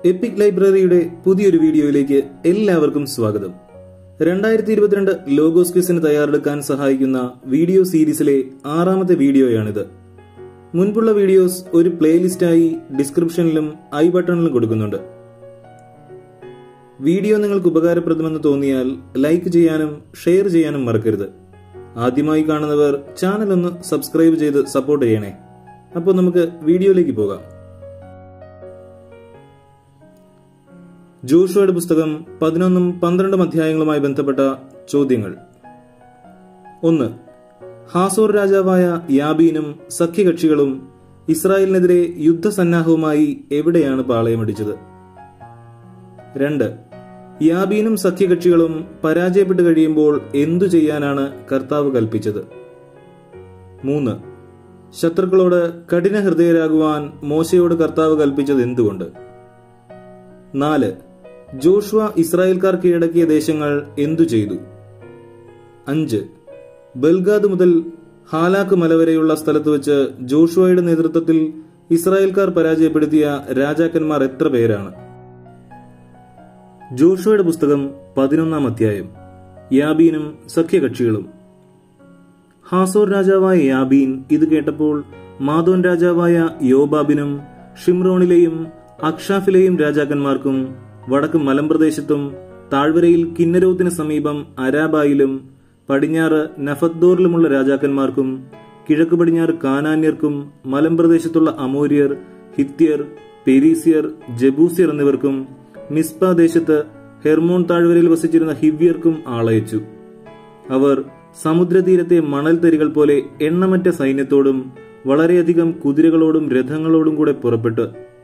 EPIC ലൈബ്രറിയുടെ പുതിയൊരു വീഡിയോയിലേക്ക് എല്ലാവർക്കും സ്വാഗതം രണ്ടായിരത്തി ഇരുപത്തിരണ്ട് ലോഗോസ് ക്വിസിന് തയ്യാറെടുക്കാൻ സഹായിക്കുന്ന വീഡിയോ സീരീസിലെ ആറാമത്തെ വീഡിയോയാണിത് മുൻപുള്ള വീഡിയോസ് ഒരു പ്ലേലിസ്റ്റായി ഡിസ്ക്രിപ്ഷനിലും ഐ ബട്ടണിലും കൊടുക്കുന്നുണ്ട് വീഡിയോ നിങ്ങൾക്ക് ഉപകാരപ്രദമെന്ന് തോന്നിയാൽ ലൈക്ക് ചെയ്യാനും ഷെയർ ചെയ്യാനും മറക്കരുത് ആദ്യമായി കാണുന്നവർ ചാനൽ ഒന്ന് സബ്സ്ക്രൈബ് ചെയ്ത് സപ്പോർട്ട് ചെയ്യണേ അപ്പോൾ നമുക്ക് വീഡിയോയിലേക്ക് പോകാം ജോഷുവയുടെ പുസ്തകം പതിനൊന്നും പന്ത്രണ്ടും അധ്യായങ്ങളുമായി ബന്ധപ്പെട്ട ചോദ്യങ്ങൾ ഒന്ന് ഹാസോർ രാജാവായ യാബീനും സഖ്യകക്ഷികളും ഇസ്രായേലിനെതിരെ യുദ്ധസന്നാഹവുമായി എവിടെയാണ് പാളയമടിച്ചത് രണ്ട് യാബീനും സഖ്യകക്ഷികളും പരാജയപ്പെട്ടു കഴിയുമ്പോൾ എന്തു ചെയ്യാനാണ് കർത്താവ് കൽപ്പിച്ചത് മൂന്ന് ശത്രുക്കളോട് കഠിന ഹൃദയരാകുവാൻ മോശയോട് കർത്താവ് കൽപ്പിച്ചത് എന്തുകൊണ്ട് നാല് ജോഷുവ ഇസ്രായേൽക്കാർ കീഴടക്കിയ ദേശങ്ങൾ എന്തു ചെയ്തു അഞ്ച് ബൽഗാദ് മുതൽ ഹാലാക്ക് മല വരെയുള്ള സ്ഥലത്ത് വെച്ച് ജോഷുവയുടെ നേതൃത്വത്തിൽ ഇസ്രായേൽക്കാർ പരാജയപ്പെടുത്തിയ രാജാക്കന്മാർ എത്ര പേരാണ് ജോഷുവയുടെ പുസ്തകം പതിനൊന്നാം അധ്യായം യാബീനും സഖ്യകക്ഷികളും ഹാസോർ രാജാവായ യാബീൻ ഇത് കേട്ടപ്പോൾ മാതോൻ രാജാവായ യോബാബിനും ഷിംറോണിലെയും അക്ഷാഫിലെയും രാജാക്കന്മാർക്കും വടക്ക് മലമ്പ്രദേശത്തും താഴ്വരയിൽ കിന്നരോത്തിന് സമീപം അരാബായിലും പടിഞ്ഞാറ് നഫദ്ദോറിലുമുള്ള രാജാക്കന്മാർക്കും കിഴക്ക് പടിഞ്ഞാറ് കാനാന്യർക്കും മലമ്പ്രദേശത്തുള്ള അമോര്യർ ഹിത്യർ പെരീസിയർ ജബൂസിയർ എന്നിവർക്കും മിസ്പ ദേശത്ത് ഹെർമോൺ താഴ്വരയിൽ വസിച്ചിരുന്ന ഹിവ്യർക്കും ആളയച്ചു അവർ സമുദ്രതീരത്തെ മണൽത്തരികൾ പോലെ എണ്ണമറ്റ സൈന്യത്തോടും വളരെയധികം കുതിരകളോടും രഥങ്ങളോടും കൂടെ പുറപ്പെട്ട്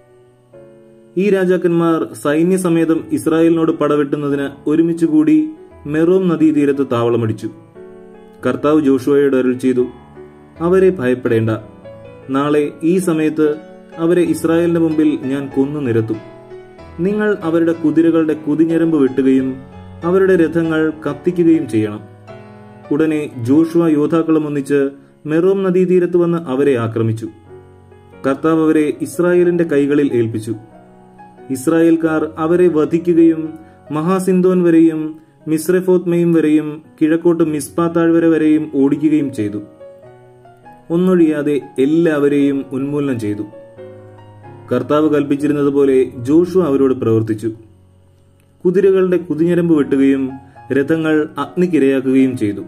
ഈ രാജാക്കന്മാർ സൈന്യസമേതം ഇസ്രായേലിനോട് പടവെട്ടുന്നതിന് ഒരുമിച്ചുകൂടി മെറോം നദീതീരത്ത് താവളമടിച്ചു കർത്താവ് ജോഷുവയോട് അരുൾ ചെയ്തു അവരെ ഭയപ്പെടേണ്ട നാളെ ഈ സമയത്ത് അവരെ ഇസ്രായേലിന്റെ മുമ്പിൽ ഞാൻ കൊന്നു നിരത്തും നിങ്ങൾ അവരുടെ കുതിരകളുടെ കുതിഞ്ഞരമ്പ് വെട്ടുകയും അവരുടെ രഥങ്ങൾ കത്തിക്കുകയും ചെയ്യണം ഉടനെ ജോഷുവ യോദ്ധാക്കളും ഒന്നിച്ച് മെറോം നദീതീരത്ത് വന്ന് അവരെ ആക്രമിച്ചു കർത്താവ് അവരെ ഇസ്രായേലിന്റെ കൈകളിൽ ഏൽപ്പിച്ചു ഇസ്രായേൽക്കാർ അവരെ വധിക്കുകയും മഹാസിന്തോൻ വരെയും മിസ്രഫോത്മയും വരെയും കിഴക്കോട്ട് മിസ്പ താഴ്വര വരെയും ഓടിക്കുകയും ചെയ്തു ഒന്നൊഴിയാതെ എല്ലാവരെയും ഉന്മൂലനം ചെയ്തു കർത്താവ് കൽപ്പിച്ചിരുന്നത് പോലെ ജോഷു അവരോട് പ്രവർത്തിച്ചു കുതിരകളുടെ കുതിഞ്ഞരമ്പ് വെട്ടുകയും രഥങ്ങൾ അഗ്നിക്കിരയാക്കുകയും ചെയ്തു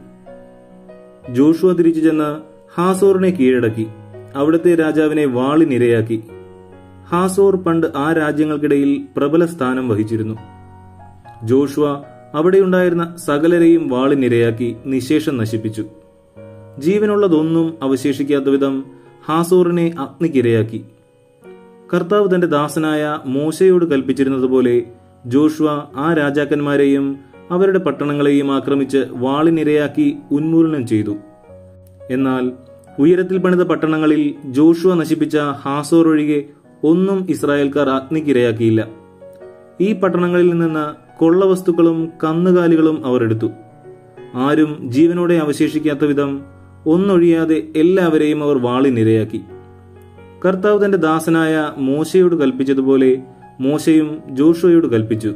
ജോഷുവ തിരിച്ചു ചെന്ന് ഹാസോറിനെ കീഴടക്കി അവിടുത്തെ രാജാവിനെ വാളിനിരയാക്കി ഹാസോർ പണ്ട് ആ രാജ്യങ്ങൾക്കിടയിൽ പ്രബല സ്ഥാനം വഹിച്ചിരുന്നു ജോഷുവ അവിടെയുണ്ടായിരുന്ന സകലരെയും വാളിനിരയാക്കി നിശേഷം നശിപ്പിച്ചു ജീവനുള്ളതൊന്നും അവശേഷിക്കാത്ത വിധം ഹാസോറിനെ അഗ്നിക്കിരയാക്കി കർത്താവ് തന്റെ ദാസനായ മോശയോട് കൽപ്പിച്ചിരുന്നതുപോലെ ജോഷുവ ആ രാജാക്കന്മാരെയും അവരുടെ പട്ടണങ്ങളെയും ആക്രമിച്ച് വാളിനിരയാക്കി ഉന്മൂലനം ചെയ്തു എന്നാൽ ഉയരത്തിൽ പണിത പട്ടണങ്ങളിൽ ജോഷുവ നശിപ്പിച്ച ഹാസോർ ഒഴികെ ഒന്നും ഇസ്രായേൽക്കാർ അഗ്നിക്കിരയാക്കിയില്ല ഈ പട്ടണങ്ങളിൽ നിന്ന് കൊള്ളവസ്തുക്കളും കന്നുകാലികളും അവർ എടുത്തു ആരും ജീവനോടെ അവശേഷിക്കാത്ത വിധം ഒന്നൊഴിയാതെ എല്ലാവരെയും അവർ വാളിനിരയാക്കി കർത്താവ് തന്റെ ദാസനായ മോശയോട് കൽപ്പിച്ചതുപോലെ മോശയും ജോഷുവയോട് കൽപ്പിച്ചു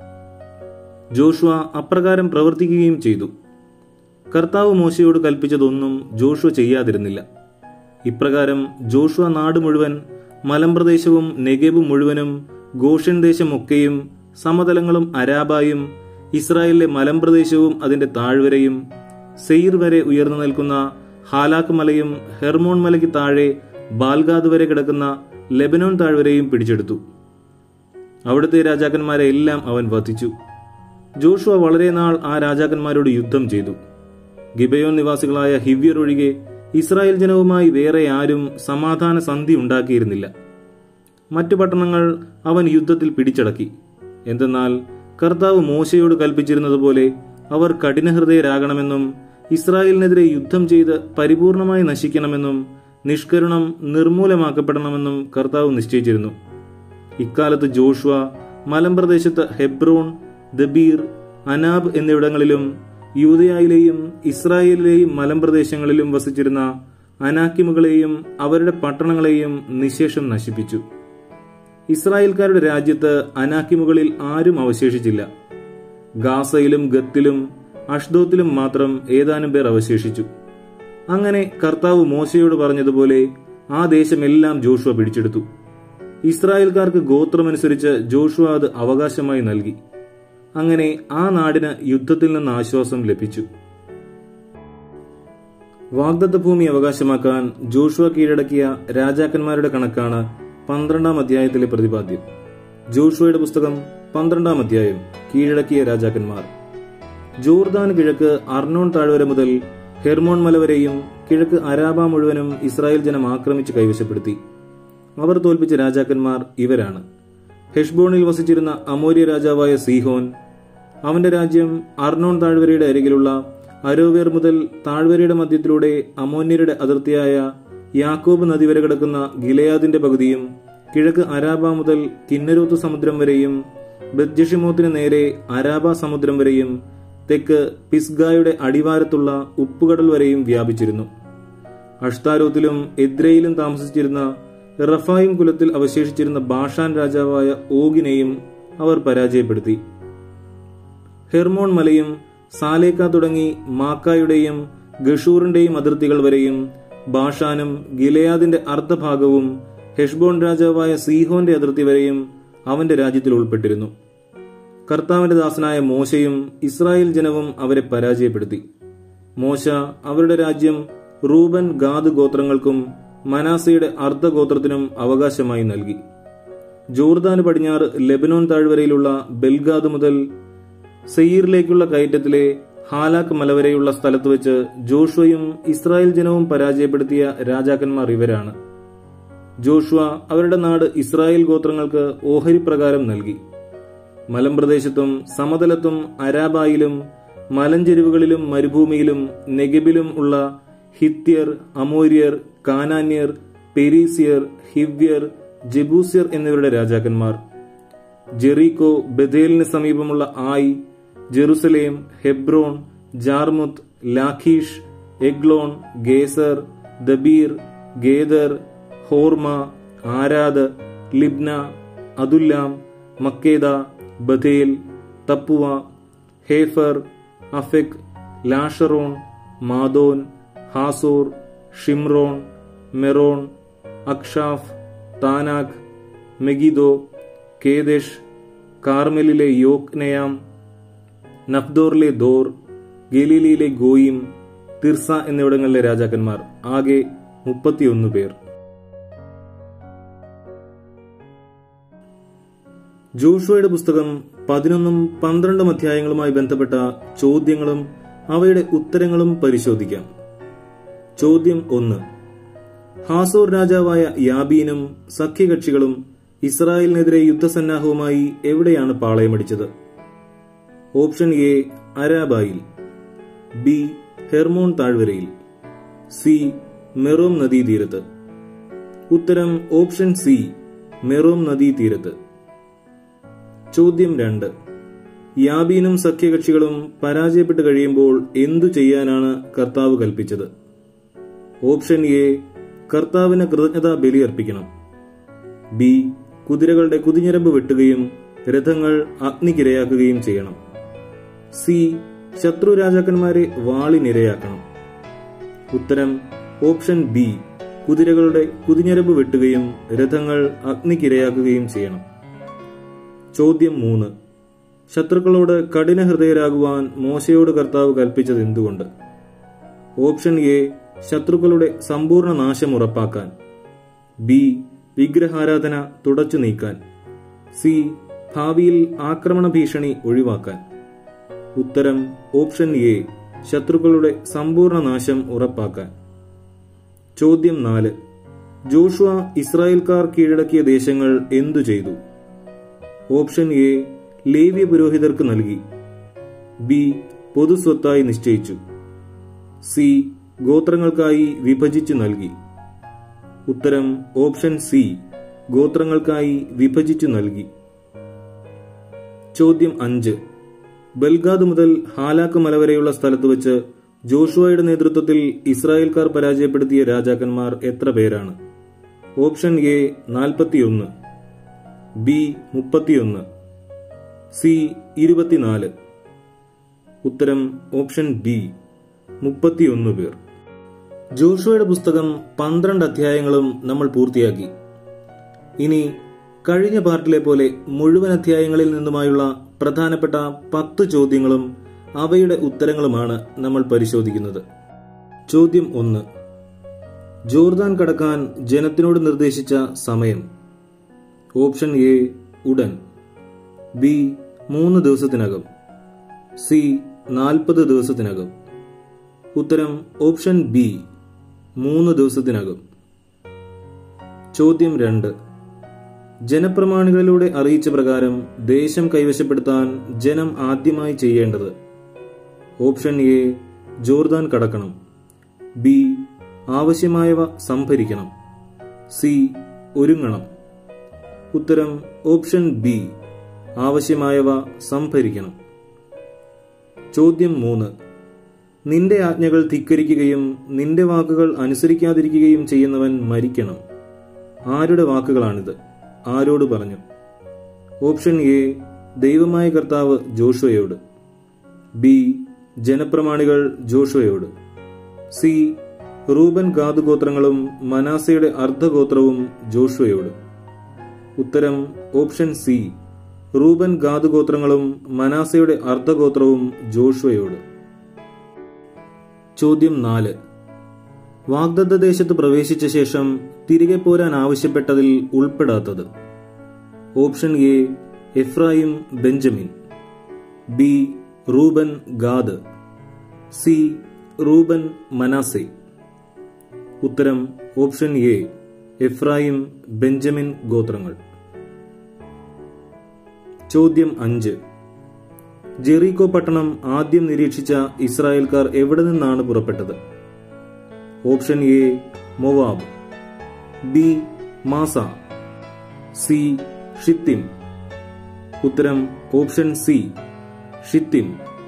ജോഷുവ അപ്രകാരം പ്രവർത്തിക്കുകയും ചെയ്തു കർത്താവ് മോശയോട് കൽപ്പിച്ചതൊന്നും ജോഷുവ ചെയ്യാതിരുന്നില്ല ഇപ്രകാരം ജോഷുവ നാട് മുഴുവൻ മലമ്പ്രദേശവും നെഗേബ് മുഴുവനും ഗോഷൻ ദേശമൊക്കെയും സമതലങ്ങളും അരാബായും ഇസ്രായേലിലെ മലമ്പ്രദേശവും അതിന്റെ താഴ്വരയും സെയിർ വരെ ഉയർന്നു നിൽക്കുന്ന ഹാലാക്ക് മലയും ഹെർമോൺ മലയ്ക്ക് താഴെ ബാൽഗാദ് വരെ കിടക്കുന്ന ലെബനോൻ താഴ്വരയും പിടിച്ചെടുത്തു അവിടുത്തെ രാജാക്കന്മാരെ എല്ലാം അവൻ വധിച്ചു ജോഷുവ വളരെ നാൾ ആ രാജാക്കന്മാരോട് യുദ്ധം ചെയ്തു ഗിബയോൻ നിവാസികളായ ഹിവ്യർ ഒഴികെ ഇസ്രായേൽ ജനവുമായി വേറെ ആരും സമാധാന സന്ധി ഉണ്ടാക്കിയിരുന്നില്ല മറ്റു പട്ടണങ്ങൾ അവൻ യുദ്ധത്തിൽ പിടിച്ചടക്കി എന്തെന്നാൽ കർത്താവ് മോശയോട് കൽപ്പിച്ചിരുന്നതുപോലെ അവർ കഠിനഹൃദയരാകണമെന്നും ഇസ്രായേലിനെതിരെ യുദ്ധം ചെയ്ത് പരിപൂർണമായി നശിക്കണമെന്നും നിഷ്കരുണം നിർമൂലമാക്കപ്പെടണമെന്നും കർത്താവ് നിശ്ചയിച്ചിരുന്നു ഇക്കാലത്ത് ജോഷുവ മലമ്പ്രദേശത്ത് ഹെബ്രോൺ ദബീർ അനാബ് എന്നിവിടങ്ങളിലും യൂതയായിലെയും ഇസ്രായേലിലെയും മലമ്പ്രദേശങ്ങളിലും വസിച്ചിരുന്ന അനാക്കിമുകളെയും അവരുടെ പട്ടണങ്ങളെയും നിശേഷം നശിപ്പിച്ചു ഇസ്രായേൽക്കാരുടെ രാജ്യത്ത് അനാക്കിമുകളിൽ ആരും അവശേഷിച്ചില്ല ഗാസയിലും ഗത്തിലും അഷ്ദോത്തിലും മാത്രം ഏതാനും പേർ അവശേഷിച്ചു അങ്ങനെ കർത്താവ് മോശയോട് പറഞ്ഞതുപോലെ ആ ദേശമെല്ലാം ജോഷുവ പിടിച്ചെടുത്തു ഇസ്രായേൽക്കാർക്ക് ഗോത്രമനുസരിച്ച് ജോഷുവ അത് അവകാശമായി നൽകി അങ്ങനെ ആ നാടിന് യുദ്ധത്തിൽ നിന്ന് ആശ്വാസം ലഭിച്ചു വാഗ്ദത്ത ഭൂമി അവകാശമാക്കാൻ ജോഷുവ കീഴടക്കിയ രാജാക്കന്മാരുടെ കണക്കാണ് പന്ത്രണ്ടാം അധ്യായത്തിലെ പ്രതിപാദ്യം ജോഷുവയുടെ പുസ്തകം പന്ത്രണ്ടാം അധ്യായം കീഴടക്കിയ രാജാക്കന്മാർ ജോർദാൻ കിഴക്ക് അർണോൺ താഴ്വര മുതൽ ഹെർമോൺ മല വരെയും കിഴക്ക് അരാബ മുഴുവനും ഇസ്രായേൽ ജനം ആക്രമിച്ച് കൈവശപ്പെടുത്തി അവർ തോൽപ്പിച്ച രാജാക്കന്മാർ ഇവരാണ് ഹെഷ്ബോണിൽ വസിച്ചിരുന്ന അമോര്യ രാജാവായ സീഹോൻ അവന്റെ രാജ്യം അർണോൺ താഴ്വരയുടെ അരികിലുള്ള അരോവേർ മുതൽ താഴ്വരയുടെ മധ്യത്തിലൂടെ അമോന്യരുടെ അതിർത്തിയായ യാക്കോബ് നദി വരെ കിടക്കുന്ന ഗിലയാദിന്റെ പകുതിയും കിഴക്ക് അരാബ മുതൽ കിന്നരോത്ത് സമുദ്രം വരെയും ബദ്ജഷിമോത്തിന് നേരെ അരാബ സമുദ്രം വരെയും തെക്ക് പിസ്ഗായുടെ അടിവാരത്തുള്ള ഉപ്പുകടൽ വരെയും വ്യാപിച്ചിരുന്നു അഷ്താരോത്തിലും എദ്രയിലും താമസിച്ചിരുന്ന റഫായിം കുലത്തിൽ അവശേഷിച്ചിരുന്ന ബാഷാൻ രാജാവായ ഓഗിനെയും അവർ പരാജയപ്പെടുത്തി ഹെർമോൺ മലയും സാലേക്ക തുടങ്ങി മാക്കായുടെയും ഗഷൂറിന്റെയും അതിർത്തികൾ വരെയും ബാഷാനും ഗിലയാദിന്റെ അർദ്ധഭാഗവും ഹെഷ്ബോൺ രാജാവായ സീഹോന്റെ അതിർത്തി വരെയും അവന്റെ രാജ്യത്തിൽ ഉൾപ്പെട്ടിരുന്നു കർത്താവിന്റെ ദാസനായ മോശയും ഇസ്രായേൽ ജനവും അവരെ പരാജയപ്പെടുത്തി മോശ അവരുടെ രാജ്യം റൂബൻ ഗാദ് ഗോത്രങ്ങൾക്കും മനാസയുടെ അർദ്ധഗോത്രത്തിനും അവകാശമായി നൽകി ജോർദാന് പടിഞ്ഞാറ് ലെബനോൻ താഴ്വരയിലുള്ള ബെൽഗാദ് മുതൽ സെയീറിലേക്കുള്ള കയറ്റത്തിലെ ഹാലാക്ക് മലവരെയുള്ള സ്ഥലത്ത് വെച്ച് ജോഷുവയും ഇസ്രായേൽ ജനവും പരാജയപ്പെടുത്തിയ രാജാക്കന്മാർ ഇവരാണ് ജോഷുവ അവരുടെ നാട് ഇസ്രായേൽ ഗോത്രങ്ങൾക്ക് ഓഹരി പ്രകാരം നൽകി മലമ്പ്രദേശത്തും സമതലത്തും അരാബായിലും മലഞ്ചെരിവുകളിലും മരുഭൂമിയിലും നെഗബിലും ഉള്ള ഹിത്യർ അമോര്യർ കാനാന്യർ പെരീസിയർ ഹിവ്യർ ജബൂസ്യർ എന്നിവരുടെ രാജാക്കന്മാർ ജെറീക്കോ ബഥേലിന് സമീപമുള്ള Ai Jerusalem Hebron Jarmuth Lachish Eglon Gezer Debir Geder Hormah Arad Libnah Adullam Makkedah Bethel Tappuah Hepher Aphek Lasharon Madon Hazor Shimron Meron Achshaph Taanach Megiddo Kedesh കാർമെലിലെ യോക്നയാം നഫ്ദോറിലെ ദോർ ഗലീലിയിലെ ഗോയിം തിർസ എന്നിവിടങ്ങളിലെ രാജാക്കന്മാർ ആകെ മുപ്പത്തിയൊന്ന് പേർ ജോഷുവയുടെ പുസ്തകം പതിനൊന്നും പന്ത്രണ്ടും അധ്യായങ്ങളുമായി ബന്ധപ്പെട്ട ചോദ്യങ്ങളും അവയുടെ ഉത്തരങ്ങളും പരിശോധിക്കാം ചോദ്യം ഒന്ന് ഹാസോർ രാജാവായ യാബീനും സഖ്യകക്ഷികളും ഇസ്രായേലിനെതിരെ യുദ്ധസന്നാഹവുമായി എവിടെയാണ് പാളയമടിച്ചത് ഓപ്ഷൻ എ അരാബായിൽ ബി ഹെർമോൺ താഴ്വരയിൽ സി മെറോം നദീതീരത്ത് ഉത്തരം ഓപ്ഷൻ സി മെറോം നദീതീരത്ത് ചോദ്യം രണ്ട് യാബീനും സഖ്യകക്ഷികളും പരാജയപ്പെട്ട് കഴിയുമ്പോൾ എന്തു ചെയ്യാനാണ് കർത്താവ് കൽപ്പിച്ചത് ഓപ്ഷൻ എ കർത്താവിന് കൃതജ്ഞതാ ബലി അർപ്പിക്കണം ബി കുതിരകളുടെ കുതിഞ്ഞരമ്പ് വെട്ടുകയും രഥങ്ങൾ അഗ്നിക്കിരയാക്കുകയും ചെയ്യണം സി ശത്രു രാജാക്കന്മാരെ വാളിനിരയാക്കണം ഉത്തരം ഓപ്ഷൻ ബി കുതിരകളുടെ കുതിഞ്ഞരമ്പ് വെട്ടുകയും രഥങ്ങൾ അഗ്നിക്കിരയാക്കുകയും ചെയ്യണം ചോദ്യം മൂന്ന് ശത്രുക്കളോട് കഠിന ഹൃദയരാകുവാൻ മോശയോട് കർത്താവ് കൽപ്പിച്ചത് എന്തുകൊണ്ട് ഓപ്ഷൻ എ ശത്രുക്കളുടെ സമ്പൂർണ്ണ നാശം ഉറപ്പാക്കാൻ ബി വിഗ്രഹാരാധന തുടച്ചു നീക്കാൻ സി ഭാവിയിൽ ആക്രമണ ഭീഷണി ഒഴിവാക്കാൻ ഉത്തരം ഓപ്ഷൻ എ ശത്രുക്കളുടെ സമ്പൂർണ്ണ നാശം ഉറപ്പാക്കാൻ ചോദ്യം നാല് ജോഷുവ ഇസ്രായേൽക്കാർ കീഴടക്കിയ ദേശങ്ങൾ എന്തു ചെയ്തു ഓപ്ഷൻ എ ലേവ്യ പുരോഹിതർക്ക് നൽകി ബി പൊതുസ്വത്തായി നിശ്ചയിച്ചു സി ഗോത്രങ്ങൾക്കായി വിഭജിച്ചു നൽകി ഉത്തരം ഓപ്ഷൻ സി ഗോത്രങ്ങൾക്കായി വിഭജിച്ചു നൽകി ചോദ്യം അഞ്ച് ബൽഗാദ് മുതൽ ഹാലാക്ക് മല വരെയുള്ള സ്ഥലത്ത് വെച്ച് ജോഷുവയുടെ നേതൃത്വത്തിൽ ഇസ്രായേൽക്കാർ പരാജയപ്പെടുത്തിയ രാജാക്കന്മാർ എത്ര പേരാണ് ഓപ്ഷൻ എ നാൽപ്പത്തിയൊന്ന് ബി മുപ്പത്തിയൊന്ന് സി ഇരുപത്തിനാല് ഉത്തരം ഓപ്ഷൻ ബി മുപ്പത്തിയൊന്ന് പേർ ജോഷുവയുടെ പുസ്തകം പന്ത്രണ്ട് അധ്യായങ്ങളും നമ്മൾ പൂർത്തിയാക്കി ഇനി കഴിഞ്ഞ പാർട്ടിലെ പോലെ മുഴുവൻ അധ്യായങ്ങളിൽ നിന്നുമായുള്ള പ്രധാനപ്പെട്ട പത്ത് ചോദ്യങ്ങളും അവയുടെ ഉത്തരങ്ങളുമാണ് നമ്മൾ പരിശോധിക്കുന്നത് ചോദ്യം ഒന്ന് ജോർദാൻ കടക്കാൻ ജനത്തിനോട് നിർദ്ദേശിച്ച സമയം ഓപ്ഷൻ എ ഉടൻ ബി മൂന്ന് ദിവസത്തിനകം സി നാൽപ്പത് ദിവസത്തിനകം ഉത്തരം ഓപ്ഷൻ ബി മൂന്ന് ദിവസത്തിനകം ചോദ്യം രണ്ട് ജനപ്രമാണികളിലൂടെ അറിയിച്ച പ്രകാരം ദേശം കൈവശപ്പെടുത്താൻ ജനം ആദ്യമായി ചെയ്യേണ്ടത് ഓപ്ഷൻ എ ജോർദാൻ കടക്കണം ബി ആവശ്യമായവ സംഭരിക്കണം സി ഒരുങ്ങണം ഉത്തരം ഓപ്ഷൻ ബി ആവശ്യമായവ സംഭരിക്കണം ചോദ്യം മൂന്ന് നിന്റെ ആജ്ഞകൾ ധിക്കരിക്കുകയും നിന്റെ വാക്കുകൾ അനുസരിക്കാതിരിക്കുകയും ചെയ്യുന്നവൻ മരിക്കണം ആരുടെ വാക്കുകളാണിത് ആരോട് പറഞ്ഞു ഓപ്ഷൻ എ ദൈവമായ കർത്താവ് ജോഷുവയോട് ബി ജനപ്രമാണികൾ ജോഷുവയോട് സി റൂബൻ ഗാദ് ഗോത്രങ്ങളും മനാസയുടെ അർദ്ധഗോത്രവും ജോഷുവയോട് ഉത്തരം ഓപ്ഷൻ സി റൂബൻ ഗാദ് ഗോത്രങ്ങളും മനാസയുടെ അർദ്ധഗോത്രവും ജോഷുവയോട് ചോദ്യം നാല് വാഗ്ദത്ത ദേശത്ത് പ്രവേശിച്ച ശേഷം തിരികെ പോരാൻ ആവശ്യപ്പെട്ടതിൽ ഉൾപ്പെടാത്തത് option A Ephraim Benjamin B Reuben Gad C Reuben Manasseh ഉത്തരം ഓപ്ഷൻ എ എഫ്രായിം ബെഞ്ചമിൻ ഗോത്രങ്ങൾ ചോദ്യം അഞ്ച് ജെറീകോ പട്ടണം ആദ്യം നിരീക്ഷിച്ച ഇസ്രായേൽക്കാർ എവിടെ നിന്നാണ് പുറപ്പെട്ടത് option A Moab B Massah C Shittim ഉത്തരം ഓപ്ഷൻ സി ഷിത്തിം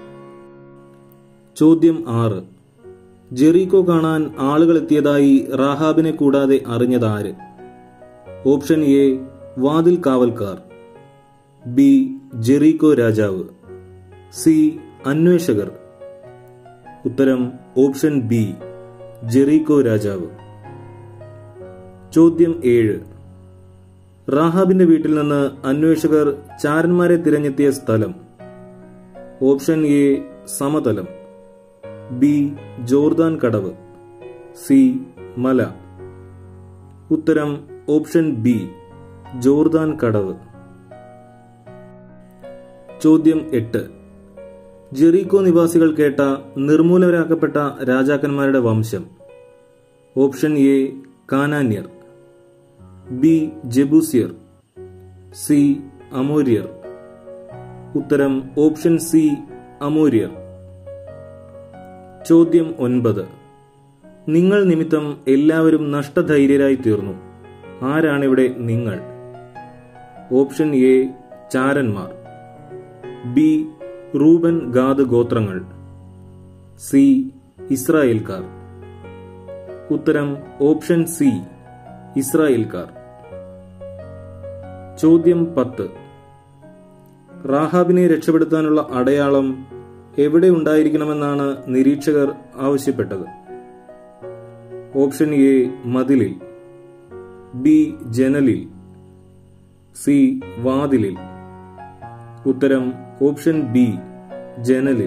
ചോദ്യം ആറ് ജെറീകോ കാണാൻ ആളുകൾ എത്തിയതായി റാഹാബിനെ കൂടാതെ അറിഞ്ഞതാര് ഓപ്ഷൻ എ വാതിൽ കാവൽക്കാർ ബി ജെറീകോ രാജാവ് സി അന്വേഷകർ ഉത്തരം ഓപ്ഷൻ ബി ജെറീകോ രാജാവ് ചോദ്യം ഏഴ് റാഹാബിന്റെ വീട്ടിൽ നിന്ന് അന്വേഷകർ ചാരന്മാരെ തിരഞ്ഞെത്തിയ സ്ഥലം ഓപ്ഷൻ എ സമതലം ബി ജോർദാൻ കടവ് സി മല ഉത്തരം ഓപ്ഷൻ ബി ജോർദാൻ കടവ് ചോദ്യം എട്ട് ജെറീകോ നിവാസികൾ കേട്ട നിർമൂലരാക്കപ്പെട്ട രാജാക്കന്മാരുടെ വംശം ഓപ്ഷൻ എ കാനാന്യർ ബി ജബൂസിയർ സി അമോര്യർ ഉത്തരം ഓപ്ഷൻ സി അമോര്യർ ചോദ്യം ഒൻപത് നിങ്ങൾ നിമിത്തം എല്ലാവരും നഷ്ടധൈര്യരായി തീർന്നു ആരാണിവിടെ നിങ്ങൾ ഓപ്ഷൻ എ ചാരന്മാർ ബി റൂബൻ ഗാദ് ഗോത്രങ്ങൾ സി ഇസ്രായേൽക്കാർ ഉത്തരം ഓപ്ഷൻ സി ഇസ്രായേൽക്കാർ ചോദ്യം പത്ത് റാഹാബിനെ രക്ഷപ്പെടുത്താനുള്ള അടയാളം എവിടെ ഉണ്ടായിരിക്കണമെന്നാണ് നിരീക്ഷകർ ആവശ്യപ്പെട്ടത് ഓപ്ഷൻ എ മതിലിൽ ബി ജനലിൽ സി വാതിലിൽ ഉത്തരം ഓപ്ഷൻ ബി ജനലിൽ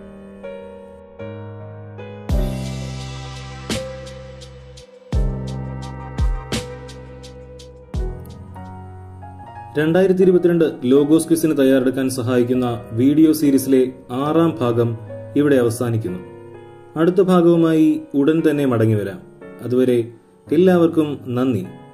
രണ്ടായിരത്തി ഇരുപത്തിരണ്ട് ലോഗോസ് ക്വിസിന് തയ്യാറെടുക്കാൻ സഹായിക്കുന്ന വീഡിയോ സീരീസിലെ ആറാം ഭാഗം ഇവിടെ അവസാനിക്കുന്നു അടുത്ത ഭാഗവുമായി ഉടൻ തന്നെ മടങ്ങി വരാം അതുവരെ എല്ലാവർക്കും നന്ദി